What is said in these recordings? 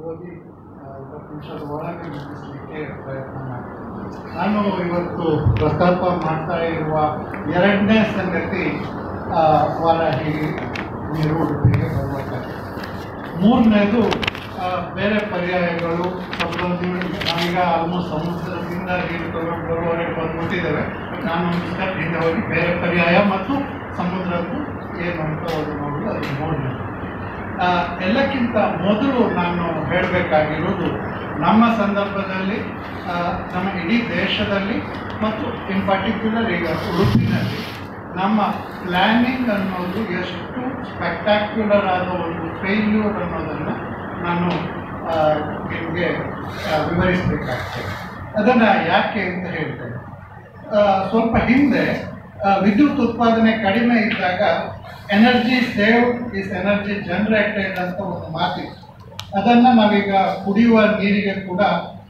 ಓದಿ ಆ, ಇಪ್ಪತ್ತು ನಿಮಿಷದ ಒಳಗೆ ಮುಗಿಸಲಿಕ್ಕೆ ಪ್ರಯತ್ನ ಮಾಡ್ತೀನಿ ನಾನು ಇವತ್ತು ಪ್ರಸ್ತಾಪ ಮಾಡ್ತಾ ಇರುವ ಎರಡನೇ ಸಂಗತಿ ಆ, ವರಾಹಿ ನೀರು ಉಡುಪಿಗೆ ಬರಬೇಕಾಗಿದೆ ಮೂರನೇದು ಆ, ಬೇರೆ ಪರ್ಯಾಯಗಳು ಸಮುದ್ರ ನಾವೀಗ ಆಲ್ಮೋಸ್ಟ್ ಸಮುದ್ರದಿಂದ ನೀರು ತಗೊಂಡು ಬರುವವರೆಗೆ ಬಂದ್ಬಿಟ್ಟಿದ್ದೇವೆ ನಾನು ಒಂದು ಸ್ಟೆಪ್ ಹಿಂದೆ ಹೋಗಿ ಬೇರೆ ಪರ್ಯಾಯ ಮತ್ತು ಸಮುದ್ರದ್ದು ಏನು ಅಂತ ಅದು ನೋಡೋದು ಅದು ಮೂರನೇದು ಆ, ಎಲ್ಲಕ್ಕಿಂತ ಮೊದಲು ನಾನು ಹೇಳಬೇಕಾಗಿರೋದು ನಮ್ಮ ಸಂದರ್ಭದಲ್ಲಿ ಆ, ನಮ್ಮ ಇಡೀ ದೇಶದಲ್ಲಿ ಮತ್ತು ಇನ್ ಪರ್ಟಿಕ್ಯುಲರ್ ಈಗ ಉಡುಪಿನಲ್ಲಿ ನಮ್ಮ ಪ್ಲ್ಯಾನಿಂಗ್ ಅನ್ನೋದು ಎಷ್ಟು ಸ್ಪೆಕ್ಟ್ಯಾಕ್ಯುಲರ್ ಆದ ಒಂದು ಫೇಲ್ಯೂರ್ ಅನ್ನೋದನ್ನು ನಾನು ಆ, ನಿಮಗೆ ಆ, ವಿವರಿಸಬೇಕಾಗ್ತದೆ ಅದನ್ನು ಯಾಕೆ ಅಂತ ಹೇಳ್ತೇನೆ ಆ, ಸ್ವಲ್ಪ ಹಿಂದೆ ಆ, ವಿದ್ಯುತ್ ಉತ್ಪಾದನೆ ಕಡಿಮೆ ಇದ್ದಾಗ energy save is energy generated ಅಂತ ಒಂದು ಮಾತಿತ್ತು ಅದನ್ನು ನಾವೀಗ ಕುಡಿಯುವ ನೀರಿಗೆ ಕೂಡ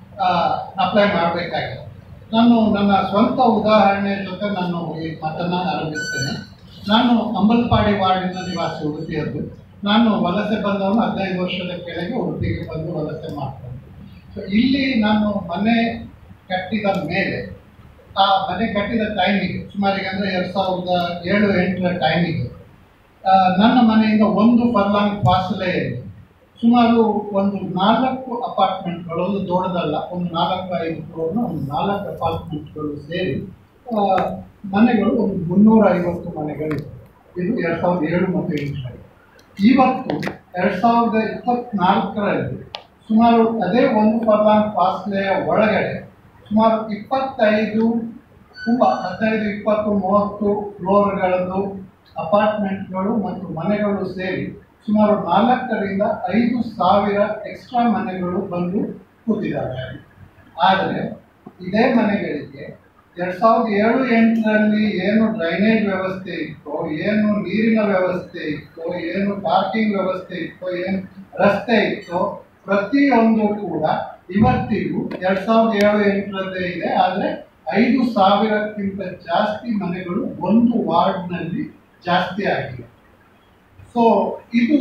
ಅಪ್ಲೈ ಮಾಡಬೇಕಾಗಿದೆ ನಾನು ನನ್ನ ಸ್ವಂತ ಉದಾಹರಣೆ ಜೊತೆ ನಾನು ಈ ಮಾತನ್ನು ಆರಂಭಿಸ್ತೇನೆ ನಾನು ಅಂಬಲ್ಪಾಡಿ ವಾರ್ಡಿನ ನಿವಾಸಿ ಉಡುಪಿಯದ್ದು ನಾನು ವಲಸೆ ಬಂದವನು ಹದಿನೈದು ವರ್ಷದ ಕೆಳಗೆ ಉಡುಪಿಗೆ ಬಂದು ವಲಸೆ ಮಾಡ್ತೇನೆ ಸೊ ಇಲ್ಲಿ ನಾನು ಮನೆ ಕಟ್ಟಿದ ಮೇಲೆ ಆ ಮನೆ ಕಟ್ಟಿದ ಟೈಮಿಗೆ ಸುಮಾರಿಗೆ ಅಂದರೆ ಎರಡು ಸಾವಿರದ ಏಳು ಎಂಟರ ಟೈಮಿಗೆ ಆ, ನನ್ನ ಮನೆಯಿಂದ ಒಂದು ಫರ್ಲಾಂಗ್ ಫಾಸಲೆಯಲ್ಲಿ ಸುಮಾರು ಒಂದು ನಾಲ್ಕು ಅಪಾರ್ಟ್ಮೆಂಟ್ಗಳು ಒಂದು ದೊಡ್ಡದಲ್ಲ ಒಂದು ನಾಲ್ಕು ಐದು ಫ್ಲೋರ್ನ ಒಂದು ನಾಲ್ಕು ಅಪಾರ್ಟ್ಮೆಂಟ್ಗಳು ಸೇರಿ ಆ, ಮನೆಗಳು ಒಂದು ಮುನ್ನೂರ ಐವತ್ತು ಮನೆಗಳಿವೆ ಇದು ಎರಡು ಸಾವಿರದ ಏಳು ಮತ್ತು ಎಂಟರಲ್ಲಿ ಇವತ್ತು ಎರಡು ಸಾವಿರದ ಇಪ್ಪತ್ನಾಲ್ಕರಲ್ಲಿ ಸುಮಾರು ಅದೇ ಒಂದು ಫರ್ಲಾಂಗ್ ಫಾಸ್ಲೆಯ ಒಳಗಡೆ ಸುಮಾರು ಇಪ್ಪತ್ತೈದು ತುಂಬ ಹದಿನೈದು ಇಪ್ಪತ್ತು ಮೂವತ್ತು ಫ್ಲೋರ್ಗಳದ್ದು ಅಪಾರ್ಟ್ಮೆಂಟ್ಗಳು ಮತ್ತು ಮನೆಗಳು ಸೇರಿ ಸುಮಾರು ನಾಲ್ಕರಿಂದ ಐದು ಸಾವಿರ ಎಕ್ಸ್ಟ್ರಾ ಮನೆಗಳು ಬಂದು ಕೂತಿದ್ದಾವೆ ಆದರೆ ಇದೇ ಮನೆಗಳಿಗೆ ಎರಡು ಸಾವಿರದ ಏಳು ಎಂಟರಲ್ಲಿ ಏನು ಡ್ರೈನೇಜ್ ವ್ಯವಸ್ಥೆ ಇತ್ತೋ ಏನು ನೀರಿನ ವ್ಯವಸ್ಥೆ ಇತ್ತೋ ಏನು ಪಾರ್ಕಿಂಗ್ ವ್ಯವಸ್ಥೆ ಇತ್ತೋ ಏನು ರಸ್ತೆ ಇತ್ತೋ ಪ್ರತಿಯೊಂದು ಕೂಡ ಇವತ್ತಿಗೂ ಎರಡು ಸಾವಿರದ ಏಳು ಎಂಟರದ್ದೇ ಇದೆ ಆದರೆ ಐದು ಸಾವಿರಕ್ಕಿಂತ ಜಾಸ್ತಿ ಮನೆಗಳು ಒಂದು ವಾರ್ಡ್ನಲ್ಲಿ ಜಾಸ್ತಿ ಆಗಿದೆ ಸೊ ಇದು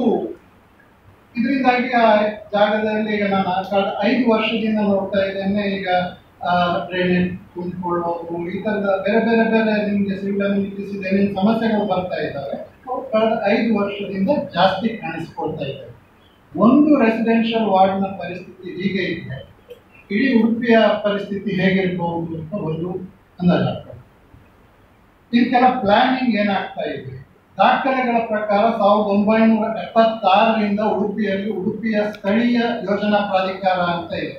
ಇದರಿಂದಾಗಿ ಆ ಜಾಗದಲ್ಲಿ ಈಗ ನಾನು ಆ ಕಳೆದ ಐದು ವರ್ಷದಿಂದ ನೋಡ್ತಾ ಇದ್ದೇನೆ ಈಗ ಡ್ರೈನೇಜ್ ಕುಂತ್ಕೊಳ್ಳೋದು ಈ ಥರದ ಬೇರೆ ಬೇರೆ ಬೇರೆ ನಿಮಗೆ ಸಿವಿಲ್ ಅಮ್ಯೂನಿಟೀಸ್ ಏನೇನು ಸಮಸ್ಯೆಗಳು ಬರ್ತಾ ಇದ್ದಾವೆ ಅವು ಕಳೆದ ಐದು ವರ್ಷದಿಂದ ಜಾಸ್ತಿ ಕಾಣಿಸ್ಕೊಳ್ತಾ ಇದ್ದಾವೆ ಒಂದು ರೆಸಿಡೆನ್ಷಿಯಲ್ ವಾರ್ಡ್ನ ಪರಿಸ್ಥಿತಿ ಹೀಗೆ ಇದ್ದರೆ ಇಡೀ ಉಡುಪಿಯ ಪರಿಸ್ಥಿತಿ ಹೇಗಿರ್ಬೋದು ಅಂತ ಒಂದು ಅಂದಾಜಾಗ್ತದೆ ಇದಕ್ಕೆಲ್ಲ ಪ್ಲಾನಿಂಗ್ ಏನಾಗ್ತಾ ಇದೆ ದಾಖಲೆಗಳ ಪ್ರಕಾರ ಸಾವಿರದ ಒಂಬೈನೂರ ಎಪ್ಪತ್ತಾರರಿಂದ ಉಡುಪಿಯಲ್ಲಿ ಉಡುಪಿಯ ಸ್ಥಳೀಯ ಯೋಜನಾ ಪ್ರಾಧಿಕಾರ ಅಂತ ಇದೆ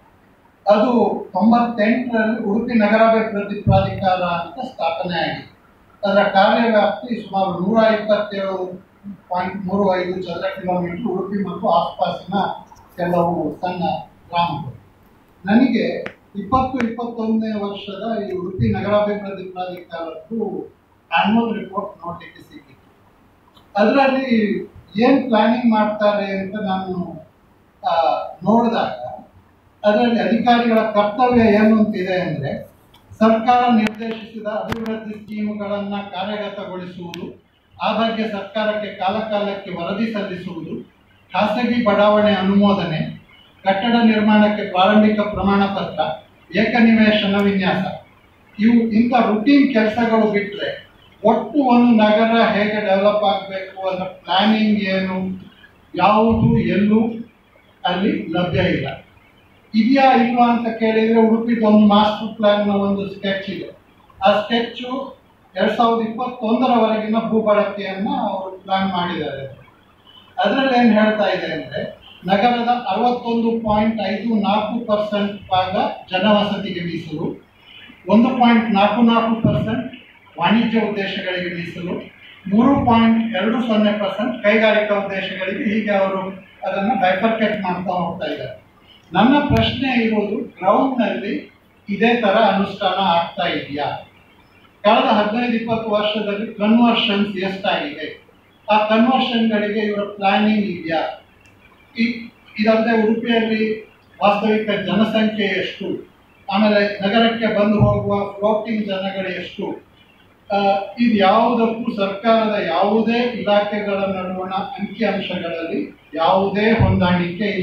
ಅದು ತೊಂಬತ್ತೆಂಟರಲ್ಲಿ ಉಡುಪಿ ನಗರಾಭಿವೃದ್ಧಿ ಪ್ರಾಧಿಕಾರ ಅಂತ ಸ್ಥಾಪನೆ ಆಗಿದೆ ಅದರ ಕಾರ್ಯವ್ಯಾಪ್ತಿ ಸುಮಾರು ನೂರ ಇಪ್ಪತ್ತೇಳು ಪಾಯಿಂಟ್ ಮೂರು ಐದು ಚದರ ಕಿಲೋಮೀಟರ್ ಉಡುಪಿ ಮತ್ತು ಆಸ್ಪಾಸಿನ ಕೆಲವು ಸಣ್ಣ ಗ್ರಾಮಗಳು ನನಗೆ ಇಪ್ಪತ್ತು ಇಪ್ಪತ್ತೊಂದನೇ ವರ್ಷದ ಈ ಉಡುಪಿ ನಗರಾಭಿವೃದ್ಧಿ ಪ್ರಾಧಿಕಾರದ್ದು ಆನ್ಯುವಲ್ ರಿಪೋರ್ಟ್ ನೋಡಲಿಕ್ಕೆ ಸಿಕ್ಕಿತ್ತು ಅದರಲ್ಲಿ ಏನು ಪ್ಲಾನಿಂಗ್ ಮಾಡ್ತಾರೆ ಅಂತ ನಾನು ಆ, ನೋಡಿದಾಗ ಅದರಲ್ಲಿ ಅಧಿಕಾರಿಗಳ ಕರ್ತವ್ಯ ಏನು ಅಂತಿದೆ ಅಂದರೆ ಸರ್ಕಾರ ನಿರ್ದೇಶಿಸಿದ ಅಭಿವೃದ್ಧಿ ಸ್ಕೀಮ್ಗಳನ್ನು ಕಾರ್ಯಗತಗೊಳಿಸುವುದು ಆ ಬಗ್ಗೆ ಸರ್ಕಾರಕ್ಕೆ ಕಾಲಕಾಲಕ್ಕೆ ವರದಿ ಸಲ್ಲಿಸುವುದು ಖಾಸಗಿ ಬಡಾವಣೆ ಅನುಮೋದನೆ ಕಟ್ಟಡ ನಿರ್ಮಾಣಕ್ಕೆ ಪ್ರಾರಂಭಿಕ ಪ್ರಮಾಣ ಪತ್ರ ಏಕನಿವೇಶನ ವಿನ್ಯಾಸ ಇವು ಇಂಥ ರುಟೀನ್ ಕೆಲಸಗಳು ಬಿಟ್ಟರೆ ಒಟ್ಟು ಒಂದು ನಗರ ಹೇಗೆ ಡೆವಲಪ್ ಆಗಬೇಕು ಅದರ ಪ್ಲಾನಿಂಗ್ ಏನು ಯಾವುದು ಎಲ್ಲೂ ಅಲ್ಲಿ ಲಭ್ಯ ಇಲ್ಲ ಇದೆಯಾ ಇಲ್ವಾ ಅಂತ ಕೇಳಿದರೆ ಉಡುಪಿದು ಒಂದು ಮಾಸ್ಟರ್ ಪ್ಲಾನ್ನ ಒಂದು ಸ್ಕೆಚ್ ಇದೆ ಆ ಸ್ಕೆಚ್ಚು ಎರಡು ಸಾವಿರದ ಇಪ್ಪತ್ತೊಂದರವರೆಗಿನ ಭೂಬಳಕೆಯನ್ನು ಅವರು ಪ್ಲಾನ್ ಮಾಡಿದ್ದಾರೆ ಅದರಲ್ಲಿ ಏನು ಹೇಳ್ತಾ ಇದೆ ಅಂದರೆ ನಗರದ ಅರವತ್ತೊಂದು ಪಾಯಿಂಟ್ ಐದು ನಾಲ್ಕು ಪರ್ಸೆಂಟ್ ಭಾಗ ಜನವಸತಿಗೆ ಮೀಸಲು ಒಂದು ಪಾಯಿಂಟ್ ನಾಲ್ಕು ನಾಲ್ಕು ಪರ್ಸೆಂಟ್ ವಾಣಿಜ್ಯ ಉದ್ದೇಶಗಳಿಗೆ ಮೀಸಲು ಮೂರು ಪಾಯಿಂಟ್ ಎರಡು ಸೊನ್ನೆ ಪರ್ಸೆಂಟ್ ಕೈಗಾರಿಕಾ ಉದ್ದೇಶಗಳಿಗೆ ಹೀಗೆ ಅವರು ಅದನ್ನು ಬೈಫರ್ಕೇಟ್ ಮಾಡ್ತಾ ಹೋಗ್ತಾ ಇದ್ದಾರೆ ನನ್ನ ಪ್ರಶ್ನೆ ಇರೋದು ಗ್ರೌಂಡ್ನಲ್ಲಿ ಇದೇ ಥರ ಅನುಷ್ಠಾನ ಆಗ್ತಾ ಇದೆಯಾ ಕಳೆದ ಹದಿನೈದು ಇಪ್ಪತ್ತು ವರ್ಷದಲ್ಲಿ ಕನ್ವರ್ಷನ್ಸ್ ಎಷ್ಟಾಗಿದೆ ಆ ಕನ್ವರ್ಷನ್ಗಳಿಗೆ ಇವರ ಪ್ಲಾನಿಂಗ್ ಇದೆಯಾ ಇ- ಇದಲ್ಲದೆ ಉಡುಪಿಯಲ್ಲಿ ವಾಸ್ತವಿಕ ಜನಸಂಖ್ಯೆ ಎಷ್ಟು ಆಮೇಲೆ ನಗರಕ್ಕೆ ಬಂದು ಹೋಗುವ ಫ್ಲೋಟಿಂಗ್ ಜನಗಳು ಎಷ್ಟು ಆ, ಇದು ಯಾವುದಕ್ಕೂ ಸರ್ಕಾರದ ಯಾವುದೇ ಇಲಾಖೆಗಳ ನಡುವಣ ಅಂಕಿಅಂಶಗಳಲ್ಲಿ ಯಾವುದೇ ಹೊಂದಾಣಿಕೆ ಇಲ್ಲ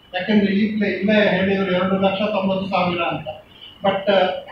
ಯಾಕೆಂದ್ರೆ ಈಗಲೇ ಇಲ್ಲೇ ಹೇಳಿದ್ರು ಎರಡು ಲಕ್ಷ ತೊಂಬತ್ತು ಸಾವಿರ ಅಂತ ಬಟ್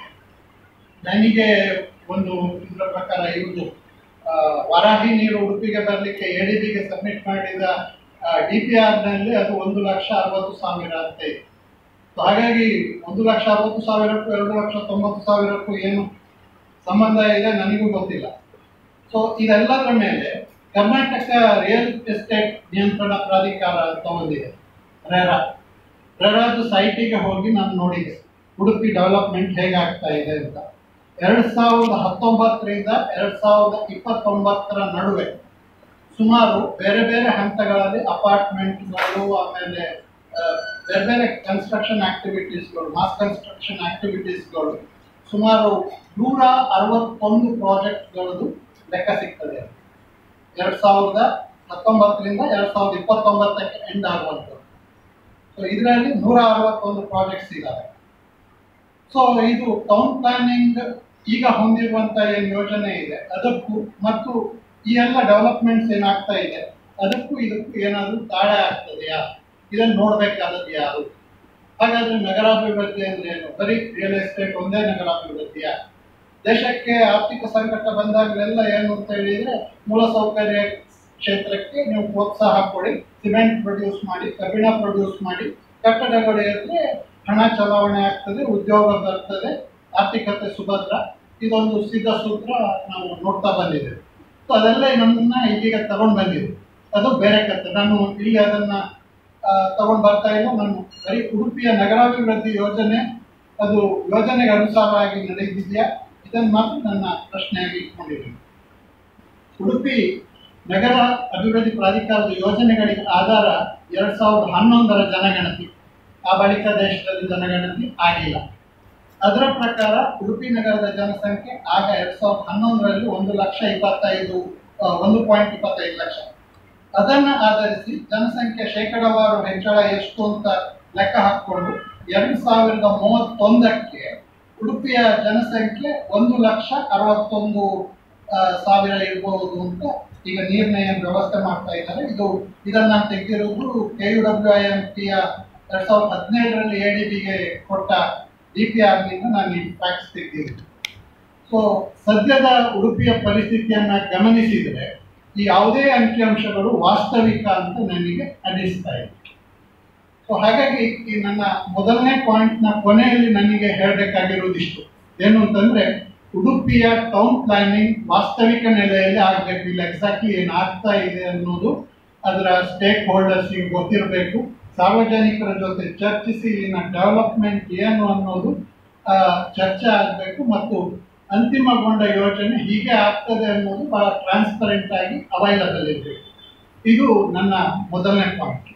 ನನಗೆ ಒಂದು ಇದರ ಪ್ರಕಾರ ಇವುದು ಆ, ವರಾಹಿ ನೀರು ಉಡುಪಿಗೆ ಬರಲಿಕ್ಕೆ ಎ ಡಿ ಬಿಗೆ ಸಬ್ಮಿಟ್ ಮಾಡಿದ ಡಿ ಪಿ ಆರ್ನಲ್ಲಿ ಅದು ಒಂದು ಲಕ್ಷ ಅರವತ್ತು ಸಾವಿರ ಅಂತ ಇದೆ So ಹಾಗಾಗಿ ಒಂದು ಲಕ್ಷ ಅರವತ್ತು ಸಾವಿರಕ್ಕೂ ಎರಡು ಲಕ್ಷ ತೊಂಬತ್ತು ಸಾವಿರಕ್ಕೂ ಏನು ಸಂಬಂಧ ಇದೆ ನನಗೂ ಗೊತ್ತಿಲ್ಲ ಸೊ ಇದೆಲ್ಲದರ ಮೇಲೆ ಕರ್ನಾಟಕ ರಿಯಲ್ ಎಸ್ಟೇಟ್ ನಿಯಂತ್ರಣ ಪ್ರಾಧಿಕಾರ ಅಂತ ಒಂದಿದೆ ರೆರಾ ರೆರಾದ ಸೈಟಿಗೆ ಹೋಗಿ ನಾನು ನೋಡಿದೆ ಉಡುಪಿ ಡೆವಲಪ್ಮೆಂಟ್ ಹೇಗಾಗ್ತಾ ಇದೆ ಅಂತ ಎರಡು ಸಾವಿರದ ಹತ್ತೊಂಬತ್ತರಿಂದ ಎರಡು ಸಾವಿರದ ಇಪ್ಪತ್ತೊಂಬತ್ತರ ನಡುವೆ ಸುಮಾರು ಬೇರೆ ಬೇರೆ ಹಂತಗಳಲ್ಲಿ ಅಪಾರ್ಟ್ಮೆಂಟ್ಗಳು ಆಮೇಲೆ ಆ, ಬೇರೆ ಬೇರೆ ಕನ್ಸ್ಟ್ರಕ್ಷನ್ ಆಕ್ಟಿವಿಟೀಸ್ಗಳು ಮಾಸ್ ಕನ್ಸ್ಟ್ರಕ್ಷನ್ ಆಕ್ಟಿವಿಟೀಸ್ಗಳು ಸುಮಾರು ನೂರ ಅರವತ್ತೊಂದು ಪ್ರಾಜೆಕ್ಟ್ಗಳದ್ದು ಲೆಕ್ಕ ಸಿಗ್ತದೆ ಎರಡು ಸಾವಿರದ ಹತ್ತೊಂಬತ್ತರಿಂದ ಎರಡು ಸಾವಿರದ ಇಪ್ಪತ್ತೊಂಬತ್ತಕ್ಕೆ ಎಂಡ್ ಆಗುವಂಥದ್ದು ಸೊ ಇದರಲ್ಲಿ ನೂರ ಅರವತ್ತೊಂದು ಪ್ರಾಜೆಕ್ಟ್ಸ್ ಇದ್ದಾವೆ ಸೊ ಇದು ಟೌನ್ ಪ್ಲಾನಿಂಗ್ ಈಗ ಹೊಂದಿರುವಂತ ಏನು ಯೋಜನೆ ಇದೆ ಅದಕ್ಕೂ ಮತ್ತು ಈ ಎಲ್ಲ ಡೆವಲಪ್ಮೆಂಟ್ಸ್ ಏನಾಗ್ತಾ ಇದೆ ಅದಕ್ಕೂ ಇದಕ್ಕೂ ಏನಾದರೂ ತಾಳೆ ಆಗ್ತದೆಯಾ ಇದನ್ನು ನೋಡಬೇಕಾದದ್ದು ಯಾರು ಹಾಗಾದ್ರೆ ನಗರಾಭಿವೃದ್ಧಿ ಅಂದ್ರೆ ಏನು ಬರೀ ರಿಯಲ್ ಎಸ್ಟೇಟ್ ಒಂದೇ ನಗರಾಭಿವೃದ್ಧಿಯ ದೇಶಕ್ಕೆ ಆರ್ಥಿಕ ಸಂಕಟ ಬಂದಾಗಲೆಲ್ಲ ಏನು ಅಂತ ಹೇಳಿದ್ರೆ ಮೂಲಸೌಕರ್ಯ ಕ್ಷೇತ್ರಕ್ಕೆ ನೀವು ಪ್ರೋತ್ಸಾಹ ಕೊಡಿ ಸಿಮೆಂಟ್ ಪ್ರೊಡ್ಯೂಸ್ ಮಾಡಿ ಕಬ್ಬಿಣ ಪ್ರೊಡ್ಯೂಸ್ ಮಾಡಿ ಕಟ್ಟಡಗಳು ಇದ್ರೆ ಹಣ ಚಲಾವಣೆ ಆಗ್ತದೆ ಉದ್ಯೋಗ ಬರ್ತದೆ ಆರ್ಥಿಕತೆ ಸುಭದ್ರ ಇದೊಂದು ಸಿದ್ಧ ಸೂತ್ರ ನಾವು ನೋಡ್ತಾ ಬಂದಿದ್ದೇವೆ ಸೊ ಅದೆಲ್ಲ ನಮ್ಮನ್ನ ಈಗೀಗ ತಗೊಂಡು ಬಂದಿದೆ ಅದು ಬೇರೆ ಕತೆ ನಾನು ಇಲ್ಲಿ ಅದನ್ನ ತಗೊಂಡು ಬರ್ತಾ ಇಲ್ಲ ನಾನು ಬರೀ ಉಡುಪಿಯ ನಗರಾಭಿವೃದ್ಧಿ ಯೋಜನೆ ಅದು ಯೋಜನೆಗೆ ಅನುಸಾರವಾಗಿ ನಡೆದಿದೆಯಾ ಇದನ್ನು ಮಾತ್ರ ನನ್ನ ಪ್ರಶ್ನೆಯಾಗಿ ಇಟ್ಕೊಂಡಿದ್ದೀನಿ ಉಡುಪಿ ನಗರ ಅಭಿವೃದ್ಧಿ ಪ್ರಾಧಿಕಾರದ ಯೋಜನೆಗಳಿಗೆ ಆಧಾರ ಎರಡ್ ಸಾವಿರದ ಹನ್ನೊಂದರ ಜನಗಣತಿ ಆ ಬಳಿಕ ದೇಶದಲ್ಲಿ ಜನಗಣತಿ ಆಗಿಲ್ಲ ಅದರ ಪ್ರಕಾರ ಉಡುಪಿ ನಗರದ ಜನಸಂಖ್ಯೆ ಆಗ ಎರಡ್ ಸಾವಿರದ ಹನ್ನೊಂದರಲ್ಲಿ ಒಂದು ಲಕ್ಷ ಇಪ್ಪತ್ತೈದು ಆ, ಒಂದು ಪಾಯಿಂಟ್ ಇಪ್ಪತ್ತೈದು ಲಕ್ಷ ಅದನ್ನು ಆಧರಿಸಿ ಜನಸಂಖ್ಯೆ ಶೇಕಡವಾರು ಹೆಚ್ಚಳ ಎಷ್ಟು ಅಂತ ಲೆಕ್ಕ ಹಾಕಿಕೊಂಡು ಎರಡು ಸಾವಿರದ ಮೂವತ್ತೊಂದಕ್ಕೆ ಉಡುಪಿಯ ಜನಸಂಖ್ಯೆ ಒಂದು ಲಕ್ಷ ಅರವತ್ತೊಂದು ಆ, ಸಾವಿರ ಇರಬಹುದು ಅಂತ ಈಗ ನಿರ್ಣಯ ವ್ಯವಸ್ಥೆ ಮಾಡ್ತಾ ಇದ್ದಾರೆ ಇದು ಇದನ್ನ ನಾನು ತೆಗೆದಿರೋದು K U W I M ಟಿಯ ಎರಡ್ ಸಾವಿರದ ಹದಿನೇಳರಲ್ಲಿ ಎ ಡಿ ಬಿಗೆ ಕೊಟ್ಟ ಡಿ ಪಿ ಆರ್ನಿಂದ ನಾನು ಈ ಫ್ಯಾಕ್ಸ್ ತೆಗೆದಿದ್ದೀನಿ ಸೊ ಸದ್ಯದ ಉಡುಪಿಯ ಪರಿಸ್ಥಿತಿಯನ್ನ ಗಮನಿಸಿದರೆ ಈ ಯಾವುದೇ ಅಂಕಿಅಂಶಗಳು ವಾಸ್ತವಿಕ ಅಂತ ನನಗೆ ಅನ್ನಿಸ್ತಾ ಇದೆ ಸೊ ಹಾಗಾಗಿ ಈ ನನ್ನ ಮೊದಲನೇ ಪಾಯಿಂಟ್ನ ಕೊನೆಯಲ್ಲಿ ನನಗೆ ಹೇಳಬೇಕಾಗಿರೋದಿಷ್ಟು ಏನು ಅಂತಂದ್ರೆ ಉಡುಪಿಯ ಟೌನ್ ಪ್ಲಾನಿಂಗ್ ವಾಸ್ತವಿಕ ನೆಲೆಯಲ್ಲಿ ಆಗಬೇಕು ಇಲ್ಲ ಎಕ್ಸಾಕ್ಟ್ಲಿ ಏನು ಆಗ್ತಾ ಇದೆ ಅನ್ನೋದು ಅದರ ಸ್ಟೇಕ್ ಹೋಲ್ಡರ್ಸ್ಗೆ ಗೊತ್ತಿರಬೇಕು ಸಾರ್ವಜನಿಕರ ಜೊತೆ ಚರ್ಚಿಸಿ ಇಲ್ಲಿನ ಡೆವಲಪ್ಮೆಂಟ್ ಏನು ಅನ್ನೋದು ಆ, ಚರ್ಚೆ ಆಗಬೇಕು ಮತ್ತು ಅಂತಿಮಗೊಂಡ ಯೋಜನೆ ಹೀಗೆ ಆಗ್ತದೆ ಅನ್ನೋದು ಬಹಳ ಟ್ರಾನ್ಸ್ಪರೆಂಟ್ ಆಗಿ ಅವೈಲಬಲ್ ಇರಬೇಕು ಇದು ನನ್ನ ಮೊದಲನೇ ಪಾಯಿಂಟ್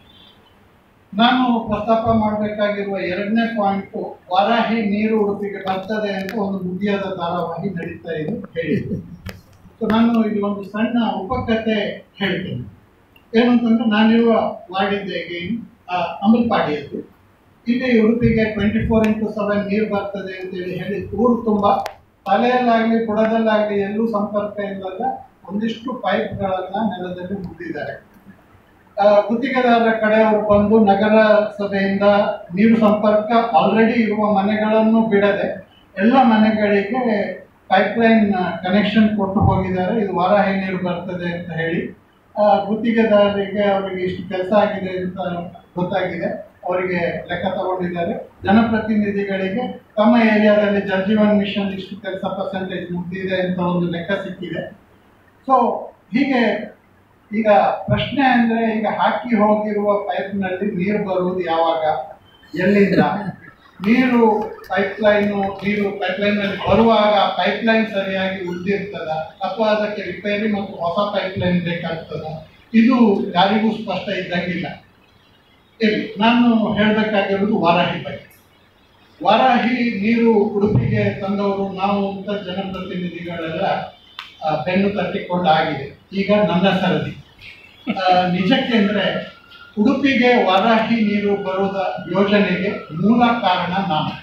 ನಾನು ಪ್ರಸ್ತಾಪ ಮಾಡಬೇಕಾಗಿರುವ ಎರಡನೇ ಪಾಯಿಂಟು ವಾರಾಹಿ ನೀರು ಉಡುಪಿಗೆ ಬರ್ತದೆ ಅಂತ ಒಂದು ಮುಗಿಯಾದ ಧಾರಾವಾಹಿ ನಡೀತಾ ಇದೆ ಹೇಳಿದೆ ಸೊ ನಾನು ಇಲ್ಲಿ ಒಂದು ಸಣ್ಣ ಉಪಕಥೆ ಹೇಳ್ತೇನೆ ಏನು ಅಂತಂದ್ರೆ ನಾನಿರುವ ವಾರ್ಡಿದ್ದೇಗೆ ಅಮೃತಪಾಡಿಯದ್ದು ಇಲ್ಲಿ ಉಡುಪಿಗೆ ಟ್ವೆಂಟಿ ಫೋರ್ ಇಂಟು ಸೆವೆನ್ ನೀರು ಬರ್ತದೆ ಅಂತೇಳಿ ಹೇಳಿ ಊರು ತುಂಬ ತಲೆಯಲ್ಲಾಗಲಿ ಬುಡದಲ್ಲಾಗಲಿ ಎಲ್ಲೂ ಸಂಪರ್ಕ ಇಲ್ಲದ ಒಂದಿಷ್ಟು ಪೈಪ್ಗಳನ್ನ ನೆಲದಲ್ಲಿ ಮುಟ್ಟಿದ್ದಾರೆ ಆ, ಗುತ್ತಿಗೆದಾರರ ಕಡೆಯವರು ಬಂದು ನಗರ ಸಭೆಯಿಂದ ನೀರು ಸಂಪರ್ಕ ಆಲ್ರೆಡಿ ಇರುವ ಮನೆಗಳನ್ನು ಬಿಡದೆ ಎಲ್ಲ ಮನೆಗಳಿಗೆ ಪೈಪ್ಲೈನ್ ಕನೆಕ್ಷನ್ ಕೊಟ್ಟು ಹೋಗಿದ್ದಾರೆ ಇದು ವಾರಾಹಿ ನೀರು ಬರ್ತದೆ ಅಂತ ಹೇಳಿ ಆ, ಗುತ್ತಿಗೆದಾರರಿಗೆ ಅವರಿಗೆ ಇಷ್ಟು ಕೆಲಸ ಆಗಿದೆ ಅಂತ ಗೊತ್ತಾಗಿದೆ ಅವರಿಗೆ ಲೆಕ್ಕ ತಗೊಂಡಿದ್ದಾರೆ ಜನಪ್ರತಿನಿಧಿಗಳಿಗೆ ತಮ್ಮ ಏರಿಯಾದಲ್ಲಿ ಜಲ್ ಜೀವನ್ ಮಿಷನ್ ಇಷ್ಟು ಕೆಲಸ ಪರ್ಸೆಂಟೇಜ್ ಮುಗ್ದಿದೆ ಅಂತ ಒಂದು ಲೆಕ್ಕ ಸಿಕ್ಕಿದೆ ಸೊ ಹೀಗೆ ಈಗ ಪ್ರಶ್ನೆ ಅಂದ್ರೆ ಈಗ ಹಾಕಿ ಹೋಗಿರುವ ಪೈಪ್ನಲ್ಲಿ ನೀರು ಬರುವುದು ಯಾವಾಗ ಎಲ್ಲಿಂದ ನೀರು ಪೈಪ್ಲೈನು ನೀರು ಪೈಪ್ಲೈನಲ್ಲಿ ಬರುವಾಗ ಪೈಪ್ಲೈನ್ ಸರಿಯಾಗಿ ಉಳಿದಿರ್ತದ ಅಥವಾ ಅದಕ್ಕೆ ರಿಪೇರಿ ಮತ್ತು ಹೊಸ ಪೈಪ್ಲೈನ್ ಬೇಕಾಗ್ತದ ಇದು ಯಾರಿಗೂ ಸ್ಪಷ್ಟ ಇದ್ದಂಗಿಲ್ಲ ಇರಲಿ ನಾನು ಹೇಳಬೇಕಾಗಿರೋದು ವಾರಾಹಿ ಬಗ್ಗೆ ವಾರಾಹಿ ನೀರು ಉಡುಪಿಗೆ ತಂದವರು ನಾವು ಅಂತ ಜನಪ್ರತಿನಿಧಿಗಳೆಲ್ಲ ಆ, ಬೆನ್ನು ತಟ್ಟಿಕೊಂಡಾಗಿದೆ ಈಗ ನನ್ನ ಸರದಿ ಆ, ನಿಜಕ್ಕೆ ಅಂದ್ರೆ ಉಡುಪಿಗೆ ವಾರಾಹಿ ನೀರು ಬರುವುದ ಯೋಜನೆಗೆ ಮೂಲ ಕಾರಣ ನಾನು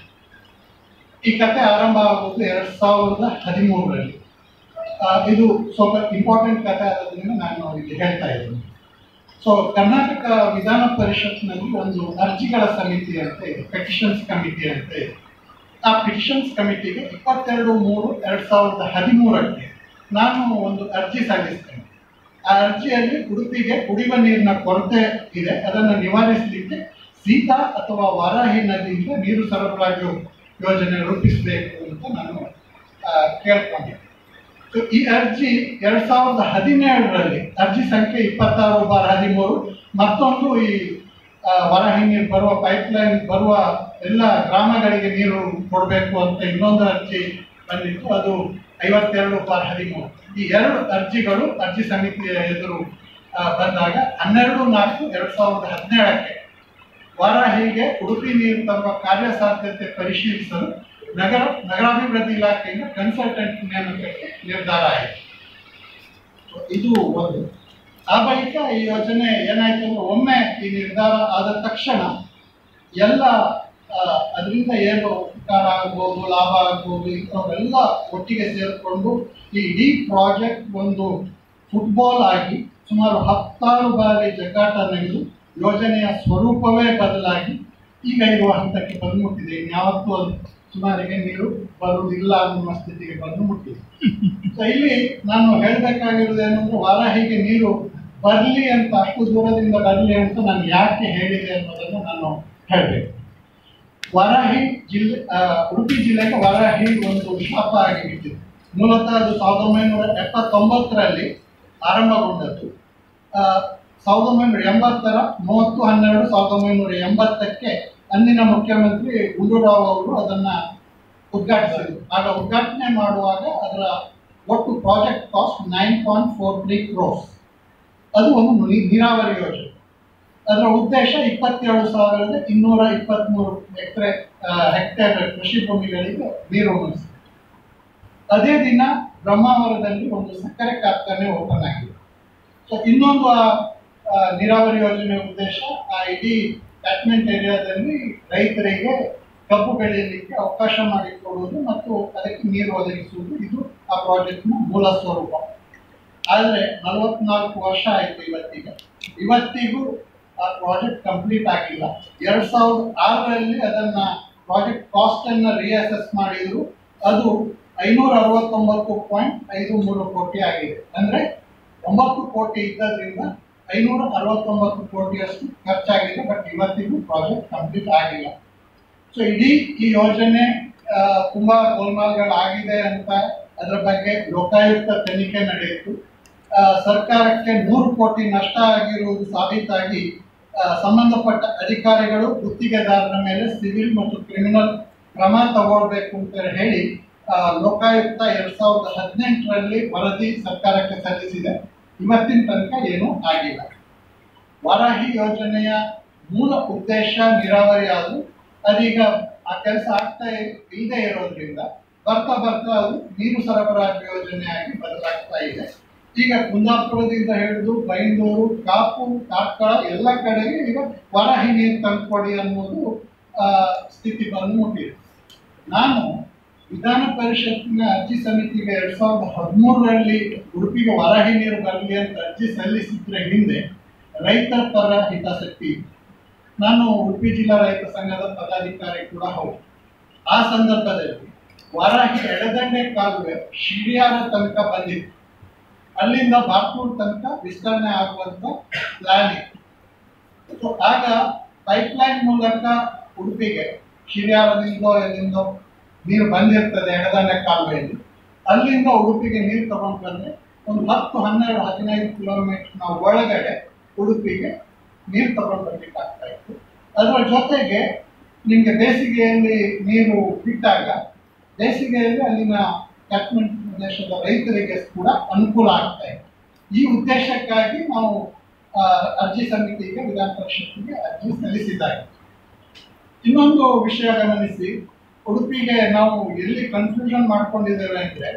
ಈ ಕತೆ ಆರಂಭ ಆಗುವುದು ಎರಡ್ ಸಾವಿರದ ಹದಿಮೂರರಲ್ಲಿ ಆ, ಇದು ಸ್ವಲ್ಪ ಇಂಪಾರ್ಟೆಂಟ್ ಕತೆ ಆಗೋದ್ರಿಂದ ನಾನು ಇಲ್ಲಿ ಹೇಳ್ತಾ ಇದ್ದೀನಿ ಸೊ ಕರ್ನಾಟಕ ವಿಧಾನ ಪರಿಷತ್ನಲ್ಲಿ ಒಂದು ಅರ್ಜಿಗಳ ಸಮಿತಿ ಅಂತ ಇದೆ ಪೆಟಿಷನ್ಸ್ ಕಮಿಟಿ ಅಂತ ಇದೆ ಆ ಪಿಟಿಷನ್ಸ್ ಕಮಿಟಿಗೆ ಇಪ್ಪತ್ತೆರಡು ಮೂರು ಎರಡು ಸಾವಿರದ ಹದಿಮೂರಕ್ಕೆ ನಾನು ಒಂದು ಅರ್ಜಿ ಸಲ್ಲಿಸ್ತೇನೆ ಆ ಅರ್ಜಿಯಲ್ಲಿ ಉಡುಪಿಗೆ ಕುಡಿಯುವ ನೀರಿನ ಕೊರತೆ ಇದೆ ಅದನ್ನು ನಿವಾರಿಸಲಿಕ್ಕೆ ಸೀತಾ ಅಥವಾ ವಾರಾಹಿ ನದಿಯಿಂದ ನೀರು ಸರಬರಾಜು ಯೋಜನೆ ರೂಪಿಸಬೇಕು ಅಂತ ನಾನು ಆ, ಕೇಳ್ಕೊಂಡೆ ಸೊ ಈ ಅರ್ಜಿ ಎರಡ್ ಸಾವಿರದ ಹದಿನೇಳರಲ್ಲಿ ಅರ್ಜಿ ಸಂಖ್ಯೆ ಇಪ್ಪತ್ತಾರು ಬಾರ್ ಹದಿಮೂರು ಮತ್ತೊಂದು ಈ ಆ, ವರಾಹಿ ನೀರು ಬರುವ ಪೈಪ್ಲೈನ್ ಬರುವ ಎಲ್ಲ ಗ್ರಾಮಗಳಿಗೆ ನೀರು ಕೊಡಬೇಕು ಅಂತ ಇನ್ನೊಂದು ಅರ್ಜಿ ಬಂದಿತ್ತು ಅದು ಐವತ್ತೆರಡು ಬಾರ್ ಹದಿಮೂರು ಈ ಎರಡು ಅರ್ಜಿಗಳು ಅರ್ಜಿ ಸಮಿತಿಯ ಎದುರು ಆ, ಬಂದಾಗ ಹನ್ನೆರಡು ನಾಲ್ಕು ಎರಡು ಸಾವಿರದ ಹದಿನೇಳಕ್ಕೆ ವಾರಾಹಿಗೆ ಉಡುಪಿ ನೀರು ತರುವ ಕಾರ್ಯಸಾಧ್ಯತೆ ಪರಿಶೀಲಿಸಲು ನಗರ ನಗರಾಭಿವೃದ್ಧಿ ಇಲಾಖೆಯಿಂದ ಕನ್ಸಲ್ಟೆಂಟ್ ನೇಮಕಕ್ಕೆ ನಿರ್ಧಾರ ಆಯಿತು ಸೊ ಇದು ಒಂದು ಆ ಬಳಿಕ ಈ ಯೋಜನೆ ಏನಾಯ್ತು ಅಂದ್ರೆ ಒಮ್ಮೆ ಈ ನಿರ್ಧಾರ ಆದ ತಕ್ಷಣ ಎಲ್ಲ ಅದರಿಂದ ಏನು ಉಪಕಾರ ಆಗ್ಬೋದು ಲಾಭ ಆಗ್ಬೋದು ಇಂಥವೆಲ್ಲ ಒಟ್ಟಿಗೆ ಸೇರಿಕೊಂಡು ಈ ಇಡೀ ಪ್ರಾಜೆಕ್ಟ್ ಒಂದು ಫುಟ್ಬಾಲ್ ಆಗಿ ಸುಮಾರು ಹತ್ತಾರು ಬಾರಿ ಜಗ್ಗಾಟ ನಡೆದು ಯೋಜನೆಯ ಸ್ವರೂಪವೇ ಬದಲಾಗಿ ಈಗ ಇರುವ ಹಂತಕ್ಕೆ ಬಂದು ಮುಟ್ಟಿದೆ ಇನ್ಯಾವತ್ತೂ ಅದು ಸುಮಾರಿಗೆ ನೀರು ಬರುವುದಿಲ್ಲ ಅನ್ನುವ ಸ್ಥಿತಿಗೆ ಬಂದು ಮುಟ್ಟಿದೆ ಸೊ ಇಲ್ಲಿ ನಾನು ಹೇಳಬೇಕಾಗಿರೋದು ಏನಂದ್ರೆ ವಾರಾಹಿಗೆ ನೀರು ಬರಲಿ ಅಂತ ಅಷ್ಟು ದೂರದಿಂದ ಬರಲಿ ಅಂತ ನಾನು ಯಾಕೆ ಹೇಳಿದೆ ಅನ್ನೋದನ್ನು ನಾನು ಹೇಳಬೇಕು ವಾರಾಹಿ ಜಿಲ್ಲೆ ಆ, ಉಡುಪಿ ಜಿಲ್ಲೆಗೆ ವಾರಾಹಿ ಒಂದು ಶಾಪ ಆಗಿಬಿಟ್ಟಿದೆ ಮೂಲತಃ ಅದು ಸಾವಿರದ ಒಂಬೈನೂರ ಎಪ್ಪತ್ತೊಂಬತ್ತರಲ್ಲಿ ಆರಂಭಗೊಂಡದ್ದು ಆ, ಸಾವಿರದ ಒಂಬೈನೂರ ಎಂಬತ್ತರ ಮೂವತ್ತು ಹನ್ನೆರಡು ಸಾವಿರದ ಒಂಬೈನೂರ ಎಂಬತ್ತಕ್ಕೆ ಅಂದಿನ ಮುಖ್ಯಮಂತ್ರಿ ಗುಂಡೂರಾವ್ ಅವರು ಅದನ್ನ ಉದ್ಘಾಟಿಸಿದರು ಆಗ ಉದ್ಘಾಟನೆ ಮಾಡುವಾಗ ಅದರ ಒಟ್ಟು project cost nine point four three crores ಅದು ಒಂದು ನೀ- ನೀರಾವರಿ ಯೋಜನೆ ಅದರ ಉದ್ದೇಶ ಇಪ್ಪತ್ತೇಳು ಸಾವಿರದ ಇನ್ನೂರ ಇಪ್ಪತ್ತ್ಮೂರು ಎಕರೆ ಹೆಕ್ಟೇರ್ ಕೃಷಿ ಭೂಮಿಗಳಿಗೆ ನೀರು ಉಣಿಸಿ ಅದೇ ದಿನ ಬ್ರಹ್ಮಾವರದಲ್ಲಿ ಒಂದು ಸಕ್ಕರೆ ಕಾರ್ಖಾನೆ ಓಪನ್ ಆಗಿದೆ ಸೊ ಇನ್ನೊಂದು ಆ ಆ, ನೀರಾವರಿ ಯೋಜನೆ ಉದ್ದೇಶ ಆ ಇಡೀ ಕ್ಯಾಚ್ಮೆಂಟ್ ಏರಿಯಾದಲ್ಲಿ ರೈತರಿಗೆ ಕಬ್ಬು ಬೆಳೆಯಲಿಕ್ಕೆ ಅವಕಾಶ ಮಾಡಿಕೊಡುವುದು ಮತ್ತು ಅದಕ್ಕೆ ನೀರು ಒದಗಿಸುವುದು ಇದು ಆ ಪ್ರಾಜೆಕ್ಟ್ನ ಮೂಲ ಸ್ವರೂಪ ಆದರೆ ನಲವತ್ನಾಲ್ಕು ವರ್ಷ ಆಯಿತು ಇವತ್ತಿಗೆ ಇವತ್ತಿಗೂ ಆ ಪ್ರಾಜೆಕ್ಟ್ ಕಂಪ್ಲೀಟ್ ಆಗಿಲ್ಲ ಎರಡು ಸಾವಿರದ ಆರರಲ್ಲಿ ಅದನ್ನು ಪ್ರಾಜೆಕ್ಟ್ ಕಾಸ್ಟನ್ನು ರಿಅಸೆಸ್ ಮಾಡಿದ್ರು ಅದು ಐನೂರ ಅರವತ್ತೊಂಬತ್ತು ಪಾಯಿಂಟ್ ಐದು ಮೂರು ಕೋಟಿ ಆಗಿದೆ ಅಂದರೆ ಒಂಬತ್ತು ಕೋಟಿ ಇದ್ದದ್ರಿಂದ ಐನೂರ ಅರವತ್ತೊಂಬತ್ತು ಕೋಟಿಯಷ್ಟು ಖರ್ಚಾಗಿದೆ ಬಟ್ ಇವತ್ತಿಗೂ ಪ್ರಾಜೆಕ್ಟ್ ಕಂಪ್ಲೀಟ್ ಆಗಿಲ್ಲ ಸೊ ಇಡೀ ಈ ಯೋಜನೆ ಆ, ತುಂಬಾ ಗೋಲ್ಮಾಲ್ಗಳಾಗಿದೆ ಅಂತ ಅದರ ಬಗ್ಗೆ ಲೋಕಾಯುಕ್ತ ತನಿಖೆ ನಡೆಯಿತು ಆ, ಸರ್ಕಾರಕ್ಕೆ ನೂರು ಕೋಟಿ ನಷ್ಟ ಆಗಿರುವುದು ಸಾಬೀತಾಗಿ ಆ, ಸಂಬಂಧಪಟ್ಟ ಅಧಿಕಾರಿಗಳು ಗುತ್ತಿಗೆದಾರರ ಮೇಲೆ ಸಿವಿಲ್ ಮತ್ತು ಕ್ರಿಮಿನಲ್ ಕ್ರಮ ತಗೊಳ್ಬೇಕು ಅಂತ ಹೇಳಿ ಆ, ಲೋಕಾಯುಕ್ತ ಎರಡ್ ಸಾವಿರದ ಹದಿನೆಂಟರಲ್ಲಿ ವರದಿ ಸರ್ಕಾರಕ್ಕೆ ಸಲ್ಲಿಸಿದೆ ಇವತ್ತಿನ ತನಕ ಏನೂ ಆಗಿಲ್ಲ ವಾರಾಹಿ ಯೋಜನೆಯ ಮೂಲ ಉದ್ದೇಶ ನೀರಾವರಿ ಆದರೂ ಅದೀಗ ಆ ಕೆಲಸ ಆಗ್ತಾ ಇಲ್ಲದೆ ಇರೋದ್ರಿಂದ ಬರ್ತಾ ಬರ್ತಾ ಅದು ನೀರು ಸರಬರಾಜು ಯೋಜನೆಯಾಗಿ ಬದಲಾಗ್ತಾ ಇದೆ ಈಗ ಕುಂದಾಪುರದಿಂದ ಹಿಡಿದು ಬೈಂದೂರು ಕಾಪು ಕಾರ್ಕಳ ಎಲ್ಲ ಕಡೆಗೆ ಈಗ ವಾರಾಹಿ ನೀರು ತಂದುಕೊಡಿ ಅನ್ನೋದು ಆ, ಸ್ಥಿತಿ ಬಂದು ಮುಟ್ಟಿದೆ ನಾನು ವಿಧಾನ ಪರಿಷತ್ತಿನ ಅರ್ಜಿ ಸಮಿತಿಗೆ ಎರಡ್ ಸಾವಿರದ ಹದಿಮೂರರಲ್ಲಿ ಉಡುಪಿಗೆ ವಾರಾಹಿ ನೀರು ಬರಲಿ ಅಂತ ಅರ್ಜಿ ಸಲ್ಲಿಸಿದ್ರೆ ಹಿಂದೆ ರೈತರ ಪರ ಹಿತಾಸಕ್ತಿ ಇತ್ತು. ನಾನು ಉಡುಪಿ ಜಿಲ್ಲಾ ರೈತ ಸಂಘದ ಪದಾಧಿಕಾರಿ ಕೂಡ ಹೌದು ಆ ಸಂದರ್ಭದಲ್ಲಿ ವಾರಾಹಿ ಎಡದಂಡೆ ಕಾಲುವೆ ಶಿರಿಯಾರ ತನಕ ಬಂದಿತ್ತು ಅಲ್ಲಿಂದ ಬಾರ್ಕೂರ್ ತನಕ ವಿಸ್ತರಣೆ ಆಗುವಂತ ಪ್ಲಾನ್ ಇತ್ತು ಸೊ ಆಗ ಪೈಪ್ಲೈನ್ ಮೂಲಕ ಉಡುಪಿಗೆ ಶಿರಿಯಾರದಿಂದೋ ಎಲ್ಲಿಂದೋ ನೀರು ಬಂದಿರ್ತದೆ ಎಡದಂಡೆ ಕಾಲುವೆಯಲ್ಲಿ ಅಲ್ಲಿಂದ ಉಡುಪಿಗೆ ನೀರು ತಗೊಂಡು ಬಂದ್ರೆ ಒಂದು ಹತ್ತು ಹನ್ನೆರಡು ಹದಿನೈದು ಕಿಲೋಮೀಟರ್ನ ಒಳಗಡೆ ಉಡುಪಿಗೆ ನೀರು ತಗೊಂಡು ಬರ್ಲಿಕ್ಕೆ ಆಗ್ತಾ ಇತ್ತು ಅದರ ಜೊತೆಗೆ ನಿಮಗೆ ಬೇಸಿಗೆಯಲ್ಲಿ ನೀರು ಬಿಟ್ಟಾಗ ಬೇಸಿಗೆಯಲ್ಲಿ ಅಲ್ಲಿನ ಕ್ಯಾಚ್ಮೆಂಟ್ ಪ್ರದೇಶದ ರೈತರಿಗೆ ಕೂಡ ಅನುಕೂಲ ಆಗ್ತಾ ಇದೆ ಈ ಉದ್ದೇಶಕ್ಕಾಗಿ ನಾವು ಆ, ಅರ್ಜಿ ಸಮಿತಿಗೆ ವಿಧಾನ ಪರಿಷತ್ತಿಗೆ ಅರ್ಜಿ ಸಲ್ಲಿಸಿದ್ದಾರೆ ಇನ್ನೊಂದು ವಿಷಯ ಗಮನಿಸಿ ಉಡುಪಿಗೆ ನಾವು ಎಲ್ಲಿ ಕನ್ಫ್ಯೂಷನ್ ಮಾಡ್ಕೊಂಡಿದ್ದೇವೆ ಅಂದ್ರೆ